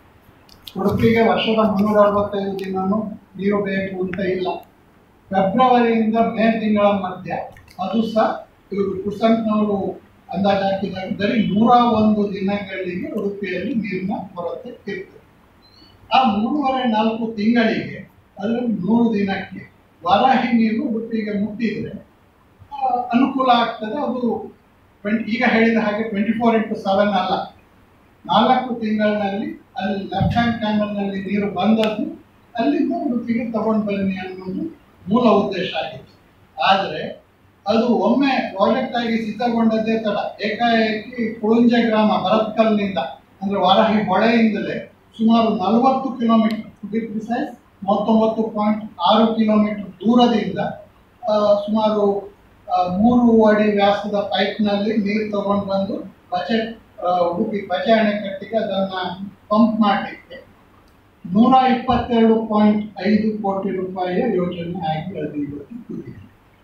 ಉಡುಪಿಗೆ ವರ್ಷದ ಮುನ್ನೂರ ಅರವತ್ತೈದು ದಿನನೂ ನೀರು ಬೇಕು ಅಂತ ಇಲ್ಲ ಫೆಬ್ರವರಿಯಿಂದ ಮೇ ತಿಂಗಳ ಮಧ್ಯ ಅದು ಸಹ ಇವರು ಕುಸಂಟ್ನವರು ಅಂದಾಜು ಹಾಕಿದಾಗ ಬರೀ ನೂರ ಒಂದು ದಿನಗಳಿಗೆ ಉಡುಪಿಯಲ್ಲಿ ನೀರಿನ ಕೊರತೆ ಇರ್ತದೆ ಆ ಮೂರುವರೆ ನಾಲ್ಕು ತಿಂಗಳಿಗೆ ಅದರಲ್ಲಿ ನೂರು ದಿನಕ್ಕೆ ವಾರಾಹಿ ನೀರು ಉಡುಪಿಗೆ ಮುಟ್ಟಿದ್ರೆ ಆ, ಅನುಕೂಲ ಆಗ್ತದೆ ಅದು ಟ್ವೆಂಟಿ ಈಗ ಹೇಳಿದ ಹಾಗೆ ಟ್ವೆಂಟಿ ಫೋರ್ ಇಂಟು ಸೆವೆನ್ ಅಲ್ಲ ನಾಲ್ಕು ತಿಂಗಳಿನಲ್ಲಿ ಅಲ್ಲಿ ಲೆಫ್ಟ್ ಹ್ಯಾಂಡ್ ಚಾನಲ್ನಲ್ಲಿ ನೀರು ಬಂದದ್ದು ಅಲ್ಲಿಂದ ಉಡುಪಿಗೆ ತಗೊಂಡು ಬನ್ನಿ ಅನ್ನೋದು ಮೂಲ ಉದ್ದೇಶ ಆಗಿತ್ತು ಆದರೆ ಅದು ಒಮ್ಮೆ ಪ್ರಾಜೆಕ್ಟ್ ಆಗಿ ಸಿದ್ಧಗೊಂಡದ್ದೇ ತಡ ಏಕಾಏಕಿ ಕುಳುಂಜೆ ಗ್ರಾಮ ಭರತ್ಕಲ್ನಿಂದ ಅಂದರೆ ವಾರಾಹಿ ಹೊಳೆಯಿಂದಲೇ ಸುಮಾರು ನಲವತ್ತು ಕಿಲೋಮೀಟರ್ ಟು ಬಿ ಪ್ರಿಸೈಸ್ ಮೂವತ್ತೊಂಬತ್ತು ಪಾಯಿಂಟ್ ಆರು ಕಿಲೋಮೀಟರ್ ದೂರದಿಂದ ಆ, ಸುಮಾರು ಆ, ಮೂರು ಅಡಿ ವ್ಯಾಸದ ಪೈಪ್ನಲ್ಲಿ ನೀರು ತಗೊಂಡು ಬಂದು ಬಜೆಟ್ ಉಡುಪಿ ಬಜೆ ಅಣೆಕಟ್ಟಿಗೆ ಅದನ್ನು ಪಂಪ್ ಮಾಡಲಿಕ್ಕೆ ನೂರ ಇಪ್ಪತ್ತೆರಡು ಪಾಯಿಂಟ್ ಐದು ಕೋಟಿ ರೂಪಾಯಿಯ ಯೋಜನೆ ಆಗಿ ಅದು ಇವತ್ತು ಕೂತಿದೆ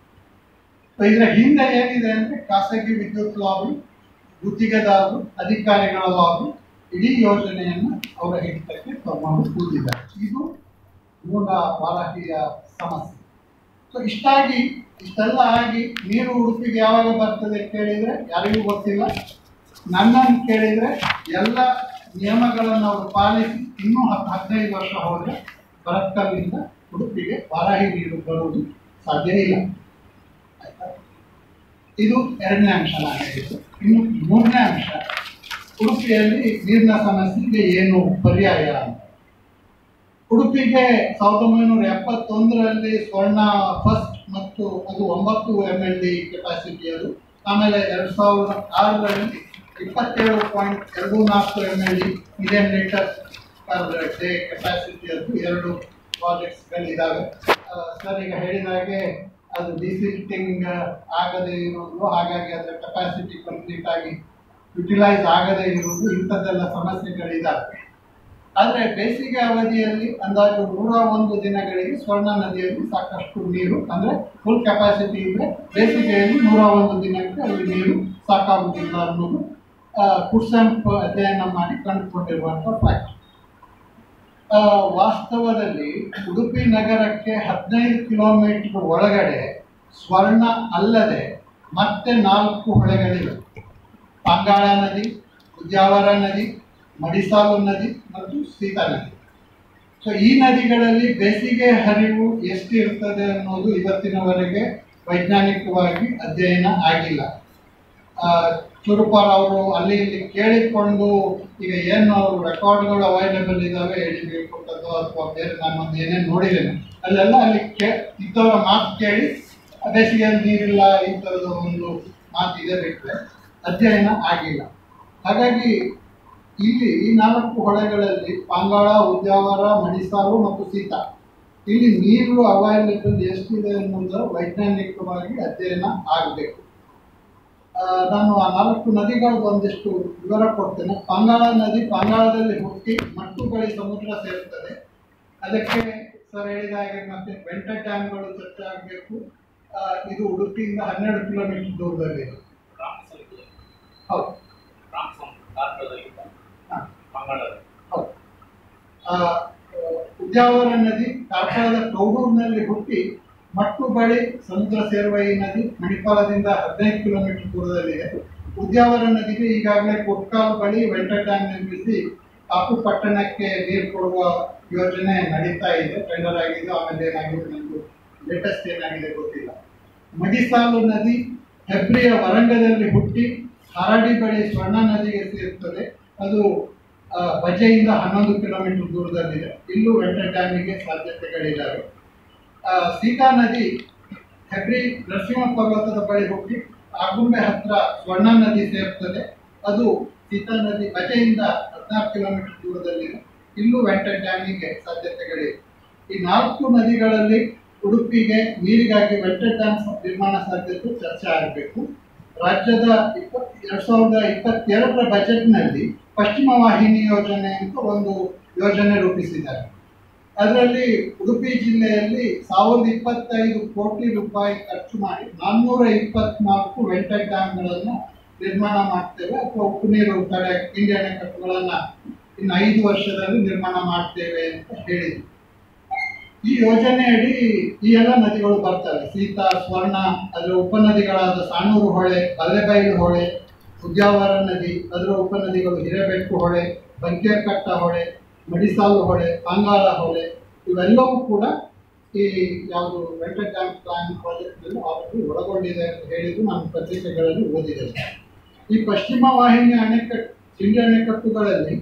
ಇದರ ಹಿಂದೆ ಏನಿದೆ ಅಂದರೆ ಖಾಸಗಿ ವಿದ್ಯುತ್ ಲಾಬಿ ಗುತ್ತಿಗೆದಾರರು ಅಧಿಕಾರಿಗಳ ಲಾಬಿ ಇಡೀ ಯೋಜನೆಯನ್ನು ಅವರ ಹಿಡಿತಕ್ಕೆ ತಗೊಂಡು ಕೂತಿದ್ದಾರೆ ಇದು ಮೂಲ ವಾರಾಹಿಯ ಸಮಸ್ಯೆ ಸೊ ಇಷ್ಟಾಗಿ ಇಷ್ಟೆಲ್ಲ ಆಗಿ ನೀರು ಉಡುಪಿಗೆ ಯಾವಾಗ ಬರ್ತದೆ ಕೇಳಿದರೆ ಯಾರಿಗೂ ಗೊತ್ತಿಲ್ಲ ನನ್ನನ್ನು ಕೇಳಿದರೆ ಎಲ್ಲ ನಿಯಮಗಳನ್ನು ಅವರು ಪಾಲಿಸಿ ಇನ್ನೂ ಹತ್ತು ಹದಿನೈದು ವರ್ಷ ಹೋದರೆ ಭರತ್ಕಲ್ಲಿಂದ ಉಡುಪಿಗೆ ವಾರಾಹಿ ನೀರು ಬರುವುದು ಸಾಧ್ಯ ಇಲ್ಲ ಆಯ್ತಾ ಇದು ಎರಡನೇ ಅಂಶ ನಾನು ಹೇಳಿದ್ದು ಇನ್ನು ಮೂರನೇ ಅಂಶ ಉಡುಪಿಯಲ್ಲಿ ನೀರಿನ ಸಮಸ್ಯೆಗೆ ಏನು ಪರ್ಯಾಯ ಅಂತ ಉಡುಪಿಗೆ ಸಾವಿರದ ಒಂಬೈನೂರ ಎಪ್ಪತ್ತೊಂದರಲ್ಲಿ ಸ್ವರ್ಣ ಫಸ್ಟ್ ಮತ್ತು ಅದು ಒಂಬತ್ತು ಎಮ್ ಎಲ್ ಡಿ ಕೆಪಾಸಿಟಿ ಅದು ಆಮೇಲೆ ಎರಡು ಸಾವಿರದ ಆರರಲ್ಲಿ ಇಪ್ಪತ್ತೇಳು ಪಾಯಿಂಟ್ ಎರಡು ನಾಲ್ಕು M L D million litre per day capacity ಅದು ಎರಡು ಪ್ರಾಜೆಕ್ಟ್ಸ್ಗಳಿದ್ದಾವೆ ಸರ್ ಈಗ ಹೇಳಿದ ಹಾಗೆ ಅದು ಡಿಸಿಲ್ಟಿಂಗ್ ಆಗದೇ ಇರೋದು ಹಾಗಾಗಿ ಅದರ ಕೆಪಾಸಿಟಿ ಕಂಪ್ಲೀಟ್ ಆಗಿ ಯುಟಿಲೈಸ್ ಆಗದೇ ಇರುವುದು ಇಂಥದ್ದೆಲ್ಲ ಸಮಸ್ಯೆಗಳಿದ್ದಾವೆ ಆದರೆ ಬೇಸಿಗೆ ಅವಧಿಯಲ್ಲಿ ಅಂದಾಜು ನೂರ ಒಂದು ದಿನಗಳಿಗೆ ಸ್ವರ್ಣ ನದಿಯಲ್ಲಿ ಸಾಕಷ್ಟು ನೀರು ಅಂದರೆ ಫುಲ್ ಕೆಪಾಸಿಟಿ ಇದ್ದರೆ ಬೇಸಿಗೆಯಲ್ಲಿ ನೂರ ಒಂದು ದಿನಕ್ಕೆ ಅಲ್ಲಿ ನೀರು ಸಾಕಾಗುವುದಿಲ್ಲ ಅನ್ನೋದು ಕುಡ್ಸಂಪ್ ಅಧ್ಯಯನ ಮಾಡಿ ಕಂಡುಕೊಂಡಿರುವಂಥ ಫ್ಯಾಕ್ಟ್ ವಾಸ್ತವದಲ್ಲಿ ಉಡುಪಿ ನಗರಕ್ಕೆ ಹದಿನೈದು ಕಿಲೋಮೀಟರ್ ಒಳಗಡೆ ಸ್ವರ್ಣ ಅಲ್ಲದೆ ಮತ್ತೆ ನಾಲ್ಕು ಹೊಳೆಗಳಿವೆ ಪಾಂಗಾಳ ನದಿ ಉದ್ಯಾವರ ನದಿ ಮಡಿಸಾಲು ನದಿ ಮತ್ತು ಸೀತಾ ನದಿ ಸೊ ಈ ನದಿಗಳಲ್ಲಿ ಬೇಸಿಗೆ ಹರಿವು ಎಷ್ಟು ಇರ್ತದೆ ಅನ್ನೋದು ಇವತ್ತಿನವರೆಗೆ ವೈಜ್ಞಾನಿಕವಾಗಿ ಅಧ್ಯಯನ ಆಗಿಲ್ಲ ಆ, ಚುರುಪಾರ್ ಅವರು ಅಲ್ಲಿ ಇಲ್ಲಿ ಕೇಳಿಕೊಂಡು ಈಗ ಏನು ಅವರು ರೆಕಾರ್ಡ್ಗಳು ಅವೈಲೇಬಲ್ ಇದ್ದಾವೆ ಎಡಿಬೇಕು ಕೊಟ್ಟದ್ದು ಅಥವಾ ಬೇರೆ ನಾನೊಂದು ಏನೇನು ನೋಡಿದ್ದೇನೆ ಅಲ್ಲೆಲ್ಲ ಅಲ್ಲಿ ಕೇ ಇದ್ದವರ ಮಾತು ಕೇಳಿ ಬೇಸಿಗೆಯಲ್ಲಿ ನೀರಿಲ್ಲ ಈ ಥರದ ಒಂದು ಮಾತು ಇದೆ ಬಿಟ್ಟರೆ ಅಧ್ಯಯನ ಆಗಿಲ್ಲ ಹಾಗಾಗಿ ಇಲ್ಲಿ ಈ ನಾಲ್ಕು ಹೊಳೆಗಳಲ್ಲಿ ಪಾಂಗಾಳ ಉದ್ಯಾವರ ಮಡಿಸಾಲು ಮತ್ತು ಸೀತಾ ಇಲ್ಲಿ ನೀರು ಅವೈಲೇಬಲ್ ಎಷ್ಟಿದೆ ಅನ್ನೋದು ವೈಜ್ಞಾನಿಕವಾಗಿ ಅಧ್ಯಯನ ಆಗಬೇಕು ಆ, ನಾನು ಆ ನಾಲ್ಕು ನದಿಗಳದ್ದು ಒಂದಿಷ್ಟು ವಿವರ ಕೊಡ್ತೇನೆ ಪಾಂಗಾಳ ನದಿ ಪಾಂಗಾಳದಲ್ಲಿ ಹುಟ್ಟಿ ಮಟ್ಟುಗಳಿ ಸಮುದ್ರ ಸೇರುತ್ತದೆ ಅದಕ್ಕೆ ಸರ್ ಹೇಳಿದ ಹಾಗೆ ಮತ್ತೆ ವೆಂಟ ಡ್ಯಾಮ್ಗಳು ಚರ್ಚೆ ಆಗಬೇಕು ಇದು ಉಡುಪಿಯಿಂದ ಹನ್ನೆರಡು ಕಿಲೋಮೀಟರ್ ದೂರದಲ್ಲಿದೆ ಹೌದು ಹಾಂ ಹೌದು ಆ, ಉದ್ಯಾವರ ನದಿ ಕಾರ್ಕಳದ ಕೌಡೂರಿನಲ್ಲಿ ಹುಟ್ಟಿ ಮಟ್ಟು ಬಳಿ ಸಮುದ್ರ ಸೇರುವ ಈ ನದಿ ಮಣಿಪಾಲದಿಂದ ಹದಿನೈದು ಕಿಲೋಮೀಟರ್ ದೂರದಲ್ಲಿದೆ ಉದ್ಯಾವರ ನದಿಗೆ ಈಗಾಗಲೇ ಕೊಟ್ಕಾಲ್ ಬಳಿ ವೆಂಟ ಡ್ಯಾಮ್ ನಿರ್ಮಿಸಿ ಕಾಪು ಪಟ್ಟಣಕ್ಕೆ ನೀರು ಕೊಡುವ ಯೋಜನೆ ನಡೀತಾ ಇದೆ ಟೆಂಡರ್ ಆಗಿದೆ ಆಮೇಲೆ ಏನಾಗಿದೆ ನನಗೂ ಲೇಟೆಸ್ಟ್ ಏನಾಗಿದೆ ಗೊತ್ತಿಲ್ಲ ಮಡಿಸಾಲು ನದಿ ಹೆಬ್ರಿಯ ವರಂಗದಲ್ಲಿ ಹುಟ್ಟಿ ಹರಡಿ ಬಳಿ ಸ್ವರ್ಣ ನದಿಗೆ ಸೇರುತ್ತದೆ ಅದು ಆ, ಬಜೆಯಿಂದ ಹನ್ನೊಂದು ಕಿಲೋಮೀಟರ್ ದೂರದಲ್ಲಿದೆ ಇಲ್ಲೂ ವೆಂಟ ಡ್ಯಾಮಿಗೆ ಸಾಧ್ಯತೆಗಳಿದ್ದಾವೆ ಆ, ಸೀತಾ ನದಿ ಹೆಬ್ರಿ ನರಸಿಂಹ ಪರ್ವತದ ಬಳಿ ಹುಟ್ಟಿ ಆಗುಂಬೆ ಹತ್ರ ಸ್ವರ್ಣ ನದಿ ಸೇರ್ತದೆ ಅದು ಸೀತಾ ನದಿ ಬಜೆಯಿಂದ ಹದಿನಾರು ಕಿಲೋಮೀಟರ್ ದೂರದಲ್ಲಿದೆ ಇಲ್ಲೂ ವೆಂಟ ಡ್ಯಾಮಿಗೆ ಸಾಧ್ಯತೆಗಳಿವೆ ಈ ನಾಲ್ಕು ನದಿಗಳಲ್ಲಿ ಉಡುಪಿಗೆ ನೀರಿಗಾಗಿ ವೆಂಟ ಡ್ಯಾಮ್ ನಿರ್ಮಾಣ ಸಾಧ್ಯತೆ ಚರ್ಚೆ ಆಗಬೇಕು ರಾಜ್ಯದ ಇಪ್ಪತ್ ಎರಡು ಸಾವಿರದ ಇಪ್ಪತ್ತೆರಡರ ಬಜೆಟ್ನಲ್ಲಿ ಪಶ್ಚಿಮ ವಾಹಿನಿ ಯೋಜನೆ ಅಂತ ಒಂದು ಯೋಜನೆ ರೂಪಿಸಿದ್ದಾರೆ ಅದರಲ್ಲಿ ಉಡುಪಿ ಜಿಲ್ಲೆಯಲ್ಲಿ ಸಾವಿರದ ಇಪ್ಪತ್ತೈದು ಕೋಟಿ ರೂಪಾಯಿ ಖರ್ಚು ಮಾಡಿ ನಾನ್ನೂರ ಇಪ್ಪತ್ನಾಲ್ಕು ವೆಂಟ ಡ್ಯಾಮ್ಗಳನ್ನು ನಿರ್ಮಾಣ ಮಾಡ್ತೇವೆ ಅಥವಾ ಉಪ್ಪು ನೀರು ತಡೆ ಕಿಂಡಿ ಅಣೆಕಟ್ಟುಗಳನ್ನು ಇನ್ನು ಐದು ವರ್ಷದಲ್ಲಿ ನಿರ್ಮಾಣ ಮಾಡ್ತೇವೆ ಅಂತ ಹೇಳಿದ್ರು ಈ ಯೋಜನೆಯಡಿ ಈ ಎಲ್ಲ ನದಿಗಳು ಬರ್ತವೆ ಸೀತಾ ಸ್ವರ್ಣ ಅದರ ಉಪನದಿಗಳಾದ ಸಾಣೂರು ಹೊಳೆ ಬಲ್ಲೆಬೈಲು ಹೊಳೆ ಉದ್ಯಾವರ ನದಿ ಅದರ ಉಪನದಿಗಳು ಹಿರೇಬೆಟ್ಟು ಹೊಳೆ ಬಂಕೇರ್ಕಟ್ಟ ಹೊಳೆ ಮಡಿಸಾಲು ಹೊಳೆ ಪಾಂಗಾಳ ಹೊಳೆ ಇವೆಲ್ಲವೂ ಕೂಡ ಈ ಯಾವುದು ವೆಂಟರ್ ಡ್ಯಾಮ್ ಪ್ಲಾನ್ ಪ್ರಾಜೆಕ್ಟ್ನಲ್ಲಿ ಆಲ್ರೆಡಿ ಒಳಗೊಂಡಿದೆ ಅಂತ ಹೇಳಿದ್ದು ನಾನು ಪತ್ರಿಕೆಗಳಲ್ಲಿ ಓದಿದೆ ಈ ಪಶ್ಚಿಮ ವಾಹಿನಿ ಅಣೆಕಟ್ಟು ಸಿಂಡಿ ಅಣೆಕಟ್ಟುಗಳಲ್ಲಿ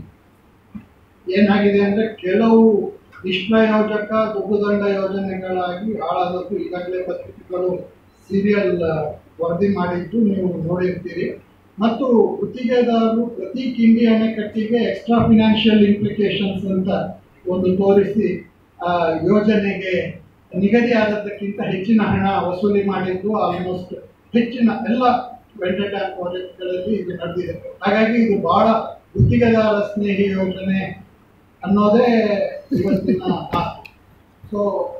ಏನಾಗಿದೆ ಅಂದರೆ ಕೆಲವು ನಿಷ್ಪ್ರಯೋಜಕ ದುಡ್ಡುದಂಡ ಯೋಜನೆಗಳಾಗಿ ಹಾಳಾದದ್ದು ಈಗಾಗಲೇ ಪತ್ರಿಕೆಗಳು ಸೀರಿಯಲ್ ವರದಿ ಮಾಡಿದ್ದು ನೀವು ನೋಡಿರ್ತೀರಿ ಮತ್ತು ಗುತ್ತಿಗೆದಾರರು ಪ್ರತಿ ಕಿಂಡಿ ಅಣೆಕಟ್ಟಿಗೆ ಎಕ್ಸ್ಟ್ರಾ ಫಿನಾನ್ಷಿಯಲ್ ಇಂಪ್ಲಿಕೇಶನ್ಸ್ ಅಂತ ಒಂದು ತೋರಿಸಿ ಆ ಯೋಜನೆಗೆ ನಿಗದಿ ಆದದ್ದಕ್ಕಿಂತ ಹೆಚ್ಚಿನ ಹಣ ವಸೂಲಿ ಮಾಡಿದ್ದು ಆಲ್ಮೋಸ್ಟ್ ಹೆಚ್ಚಿನ ಎಲ್ಲ ವೆಂಟರ್ ಡ್ಯಾಮ್ ಪ್ರಾಜೆಕ್ಟ್ಗಳಲ್ಲಿ ಇದು ನಡೆದಿದೆ ಹಾಗಾಗಿ ಇದು ಬಹಳ ಗುತ್ತಿಗೆದಾರ ಸ್ನೇಹಿ ಯೋಜನೆ ಅನ್ನೋದೇ ಇವತ್ತಿನ ಮಾತು ಸೊ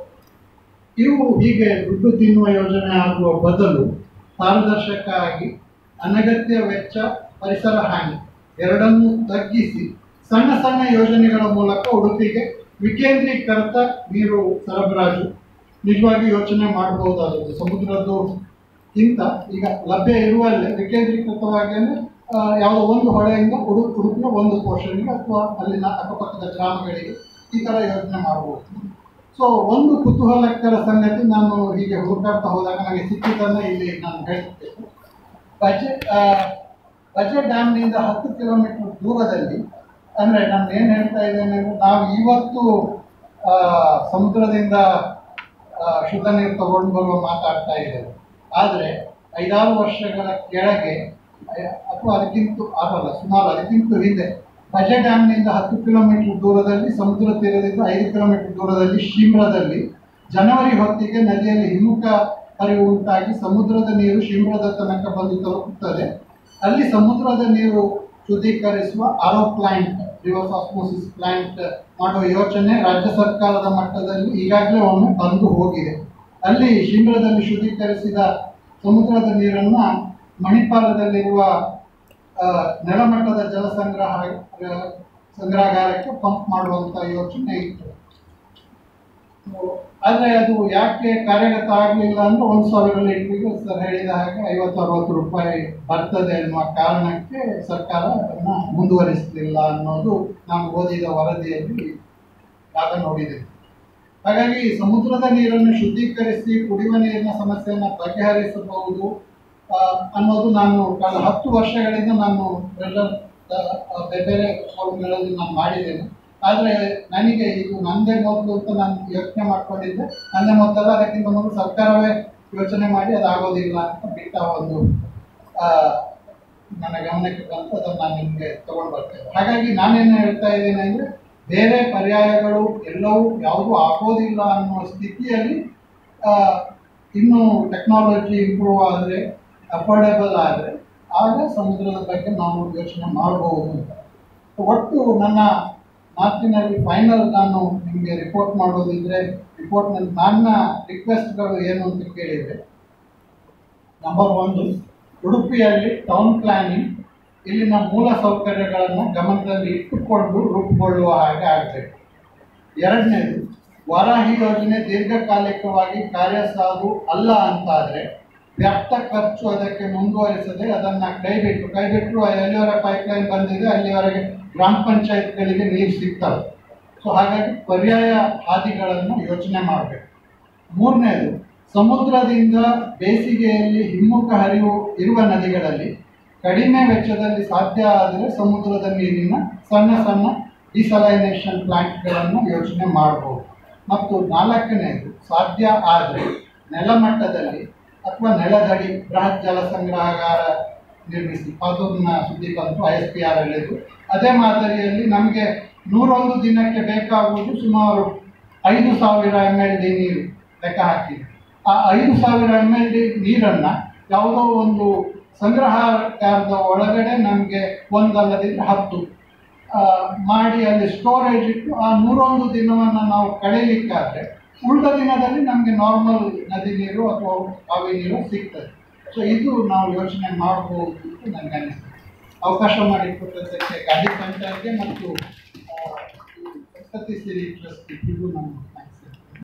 ಇವು ಹೀಗೆ ದುಡ್ಡು ತಿನ್ನುವ ಯೋಜನೆ ಆಗುವ ಬದಲು ಪಾರದರ್ಶಕ ಆಗಿ ಅನಗತ್ಯ ವೆಚ್ಚ ಪರಿಸರ ಹಾನಿ ಎರಡನ್ನೂ ತಗ್ಗಿಸಿ ಸಣ್ಣ ಸಣ್ಣ ಯೋಜನೆಗಳ ಮೂಲಕ ಉಡುಪಿಗೆ ವಿಕೇಂದ್ರೀಕೃತ ನೀರು ಸರಬರಾಜು ನಿಜವಾಗಿ ಯೋಚನೆ ಮಾಡಬಹುದಾದದ್ದು ಸಮುದ್ರದ್ದು ಗಿಂತ ಈಗ ಲಭ್ಯ ಇರುವಲ್ಲೇ ವಿಕೇಂದ್ರೀಕೃತವಾಗಿ ಅಂದರೆ ಯಾವುದೋ ಒಂದು ಹೊಳೆಯಿಂದ ಉಡು ಉಡುಪಿಯ ಒಂದು ಪೋರ್ಷನ್ಗೆ ಅಥವಾ ಅಲ್ಲಿನ ಅಕ್ಕಪಕ್ಕದ ಗ್ರಾಮಗಳಿಗೆ ಈ ಥರ ಯೋಚನೆ ಮಾಡ್ಬೋದು ಸೊ ಒಂದು ಕುತೂಹಲಕರ ಸಂಗತಿ ನಾನು ಹೀಗೆ ಹುಡುಕಾಡ್ತಾ ಹೋದಾಗ ನನಗೆ ಸಿಕ್ಕಿದ್ದನ್ನು ಇಲ್ಲಿ ನಾನು ಹೇಳ್ತೇನೆ ಬಜೆ ಬಜೆ ಡ್ಯಾಮ್ನಿಂದ ಹತ್ತು ಕಿಲೋಮೀಟರ್ ದೂರದಲ್ಲಿ ಅಂದರೆ ನಾನು ಏನು ಹೇಳ್ತಾ ಇದ್ದೇನೆ ಅಂದರೆ ನಾವು ಇವತ್ತು ಆ, ಸಮುದ್ರದಿಂದ ಆ, ಶುದ್ಧ ನೀರು ತಗೊಂಡು ಬರುವ ಮಾತಾಡ್ತಾ ಇದ್ದೇವೆ ಆದರೆ ಐದಾರು ವರ್ಷಗಳ ಕೆಳಗೆ ಅಯ್ಯ- ಅಥವಾ ಅದಕ್ಕಿಂತ ಆಗಲ್ಲ ಸುಮಾರು ಅದಕ್ಕಿಂತ ಹಿಂದೆ ಬಜೆ ಡ್ಯಾಮ್ನಿಂದ ಹತ್ತು ಕಿಲೋಮೀಟರ್ ದೂರದಲ್ಲಿ ಸಮುದ್ರ ತೀರದಿಂದ ಐದು ಕಿಲೋಮೀಟರ್ ದೂರದಲ್ಲಿ ಶಿಮ್ರದಲ್ಲಿ ಜನವರಿ ಹೊತ್ತಿಗೆ ನದಿಯಲ್ಲಿ ಹಿಮ್ಮುಖ ಹರಿವು ಉಂಟಾಗಿ ಸಮುದ್ರದ ನೀರು ಶಿಮ್ರದ ತನಕ ಬಂದು ತಲುಪುತ್ತದೆ ಅಲ್ಲಿ ಸಮುದ್ರದ ನೀರು ಶುದ್ಧೀಕರಿಸುವ RO plant reverse osmosis plant ಮಾಡುವ ಯೋಚನೆ ರಾಜ್ಯ ಸರ್ಕಾರದ ಮಟ್ಟದಲ್ಲಿ ಈಗಾಗಲೇ ಒಮ್ಮೆ ಬಂದು ಹೋಗಿದೆ ಅಲ್ಲಿ ಶಿಮ್ರದಲ್ಲಿ ಶುದ್ಧೀಕರಿಸಿದ ಸಮುದ್ರದ ನೀರನ್ನು ಮಣಿಪಾಲದಲ್ಲಿರುವ ಆ, ನೆಲಮಟ್ಟದ ಜಲ ಸಂಗ್ರಹ ಸಂಗ್ರಹಾಗಾರಕ್ಕೆ ಪಂಪ್ ಮಾಡುವಂಥ ಯೋಚನೆ ಇತ್ತು ಆದರೆ ಅದು ಯಾಕೆ ಕಾರ್ಯಗತ ಆಗಲಿಲ್ಲ ಅಂದ್ರೆ ಒಂದು ಸಾವಿರ ಲೀಟ್ರಿಗೆ ಸರ್ ಹೇಳಿದ ಹಾಗೆ ಐವತ್ತು ಅರವತ್ತು ರೂಪಾಯಿ ಬರ್ತದೆ ಅನ್ನುವ ಕಾರಣಕ್ಕೆ ಸರ್ಕಾರ ಅದನ್ನು ಮುಂದುವರಿಸಲಿಲ್ಲ ಅನ್ನೋದು ನಾನು ಓದಿದ ವರದಿಯಲ್ಲಿ ಆಗ ನೋಡಿದ್ದೇನೆ ಹಾಗಾಗಿ ಸಮುದ್ರದ ನೀರನ್ನು ಶುದ್ಧೀಕರಿಸಿ ಕುಡಿಯುವ ನೀರಿನ ಸಮಸ್ಯೆಯನ್ನು ಬಗೆಹರಿಸಬಹುದು ಆ, ಅನ್ನೋದು ನಾನು ಕಳೆದ ಹತ್ತು ವರ್ಷಗಳಿಂದ ನಾನು ಪ್ರೆಷರ್ ಬೇರೆ ಬೇರೆ ಫೋರ್ಮ್ಗಳಲ್ಲಿ ನಾನು ಮಾಡಿದ್ದೇನೆ ಆದರೆ ನನಗೆ ಇದು ನನ್ನದೇ ಮೊದಲು ಅಂತ ನಾನು ಯೋಚನೆ ಮಾಡ್ಕೊಂಡಿದ್ದೆ ನನ್ನದೇ ಮೊದಲ ಅದಕ್ಕಿಂತ ಮೊದಲು ಸರ್ಕಾರವೇ ಯೋಚನೆ ಮಾಡಿ ಅದಾಗೋದಿಲ್ಲ ಅಂತ ಬಿಟ್ಟ ಒಂದು ಆ, ನನ್ನ ಗಮನಕ್ಕೆ ಬಂತು ಅದನ್ನು ನಾನು ನಿಮಗೆ ತಗೊಂಡು ಬರ್ತೇನೆ ಹಾಗಾಗಿ ನಾನೇನು ಹೇಳ್ತಾ ಇದ್ದೇನೆ ಅಂದರೆ ಬೇರೆ ಪರ್ಯಾಯಗಳು ಎಲ್ಲವೂ ಯಾವುದೂ ಆಗೋದಿಲ್ಲ ಅನ್ನುವ ಸ್ಥಿತಿಯಲ್ಲಿ ಆ, ಇನ್ನೂ ಟೆಕ್ನಾಲಜಿ ಇಂಪ್ರೂವ್ ಆದರೆ ಅಫೋರ್ಡೆಬಲ್ ಆದರೆ ಆಗ ಸಮುದ್ರದ ಬಗ್ಗೆ ನಾವು ಯೋಚನೆ ಮಾಡಬಹುದು ಅಂತ ಒಟ್ಟು ನನ್ನ ಮಾತಿನಲ್ಲಿ ಫೈನಲ್ ನಾನು ನಿಮಗೆ ರಿಪೋರ್ಟ್ ಮಾಡೋದಿದ್ರೆ ರಿಪೋರ್ಟ್ನಲ್ಲಿ ನನ್ನ ರಿಕ್ವೆಸ್ಟ್ಗಳು ಏನು ಅಂತ ಕೇಳಿದರೆ ನಂಬರ್ ಒಂದು ಉಡುಪಿಯಲ್ಲಿ ಟೌನ್ ಪ್ಲಾನಿಂಗ್ ಇಲ್ಲಿನ ಮೂಲ ಸೌಕರ್ಯಗಳನ್ನು ಗಮನದಲ್ಲಿ ಇಟ್ಟುಕೊಂಡು ರೂಪುಗೊಳ್ಳುವ ಹಾಗೆ ಆಗಬೇಕು ಎರಡನೇದು ವಾರಾಹಿ ಯೋಜನೆ ದೀರ್ಘಕಾಲಿಕವಾಗಿ ಕಾರ್ಯಸಾಧು ಅಲ್ಲ ಅಂತಾದರೆ ವ್ಯರ್ಥ ಖರ್ಚು ಅದಕ್ಕೆ ಮುಂದುವರಿಸದೆ ಅದನ್ನು ಕೈಬಿಟ್ಟು ಕೈಬಿಟ್ಟು ಎಲ್ಲಿವರೆಗೆ ಪೈಪ್ಲೈನ್ ಬಂದಿದೆ ಅಲ್ಲಿವರೆಗೆ ಗ್ರಾಮ ಪಂಚಾಯತ್ಗಳಿಗೆ ನೀರು ಸಿಗ್ತವೆ ಸೊ ಹಾಗಾಗಿ ಪರ್ಯಾಯ ಹಾದಿಗಳನ್ನು ಯೋಚನೆ ಮಾಡಬೇಕು ಮೂರನೇದು ಸಮುದ್ರದಿಂದ ಬೇಸಿಗೆಯಲ್ಲಿ ಹಿಮ್ಮುಖ ಹರಿವು ಇರುವ ನದಿಗಳಲ್ಲಿ ಕಡಿಮೆ ವೆಚ್ಚದಲ್ಲಿ ಸಾಧ್ಯ ಆದರೆ ಸಮುದ್ರದ ನೀರಿನ ಸಣ್ಣ ಸಣ್ಣ ಡಿಸಲೈನೇಷನ್ ಪ್ಲಾಂಟ್ಗಳನ್ನು ಯೋಚನೆ ಮಾಡಬಹುದು ಮತ್ತು ನಾಲ್ಕನೇದು ಸಾಧ್ಯ ಆದರೆ ನೆಲಮಟ್ಟದಲ್ಲಿ ಅಥವಾ ನೆಲದಡಿ ಬೃಹತ್ ಜಲ ಸಂಗ್ರಹಗಾರ ನಿರ್ಮಿಸಿ ಅದನ್ನ ಸುದ್ದಿ ಬಂತು ಐ ಎಸ್ ಪಿ ಆರ್ ಅಲ್ಲಿದ್ದು ಅದೇ ಮಾದರಿಯಲ್ಲಿ ನಮಗೆ ನೂರೊಂದು ದಿನಕ್ಕೆ ಬೇಕಾಗುವುದು ಸುಮಾರು ಐದು ಸಾವಿರ ಎಮ್ ಎಲ್ ಡಿ ನೀರು ಲೆಕ್ಕ ಹಾಕಿದೆ ಆ ಐದು ಸಾವಿರ ಎಮ್ ಎಲ್ ಡಿ ನೀರನ್ನು ಯಾವುದೋ ಒಂದು ಸಂಗ್ರಹಾಗಾರದ ಒಳಗಡೆ ನಮಗೆ ಒಂದಲ್ಲದಿದ್ದರೆ ಹತ್ತು ಆ, ಮಾಡಿ ಅಲ್ಲಿ ಸ್ಟೋರೇಜ್ ಇಟ್ಟು ಆ ನೂರೊಂದು ದಿನವನ್ನು ನಾವು ಕಳೀಲಿಕ್ಕಾದ್ರೆ ಉಳಿದ ದಿನದಲ್ಲಿ ನಮಗೆ ನಾರ್ಮಲ್ ನದಿ ನೀರು ಅಥವಾ ಬಾವಿ ನೀರು ಸಿಗ್ತದೆ ಸೊ ಇದು ನಾವು ಯೋಚನೆ ಮಾಡಬಹುದು ಅಂತ ನನಗೆ ಅನಿಸ್ತದೆ ಅವಕಾಶ ಮಾಡಿಕೊಟ್ಟದ್ದಕ್ಕೆ ಗಾಂಧಿ ಪಂಚಾಯತ್ಗೆ ಮತ್ತು ಆ, ಈ ಸಂಸ್ಕೃತಿ ಸಿರಿ ಟ್ರಸ್ಟ್ ಇದು ನಮ್ಮ